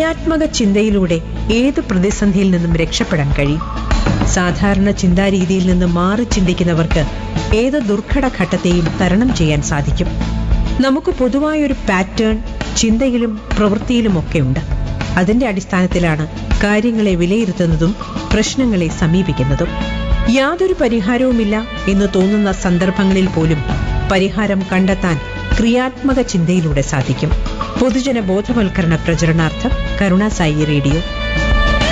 ക്രിയാത്മക ചിന്തയിലൂടെ ഏത് പ്രതിസന്ധിയിൽ നിന്നും രക്ഷപ്പെടാൻ കഴിയും സാധാരണ ചിന്താരീതിയിൽ നിന്ന് മാറി ചിന്തിക്കുന്നവർക്ക് ഏത് ദുർഘട ഘട്ടത്തെയും തരണം ചെയ്യാൻ സാധിക്കും നമുക്ക് പൊതുവായൊരു പാറ്റേൺ ചിന്തയിലും പ്രവൃത്തിയിലുമൊക്കെ ഉണ്ട് അതിന്റെ അടിസ്ഥാനത്തിലാണ് കാര്യങ്ങളെ വിലയിരുത്തുന്നതും പ്രശ്നങ്ങളെ സമീപിക്കുന്നതും യാതൊരു പരിഹാരവുമില്ല എന്ന് തോന്നുന്ന സന്ദർഭങ്ങളിൽ പോലും പരിഹാരം കണ്ടെത്താൻ ക്രിയാത്മക ചിന്തയിലൂടെ സാധിക്കും പൊതുജന ബോധവൽക്കരണ പ്രചരണാർത്ഥം കരുണാസായി റേഡിയോ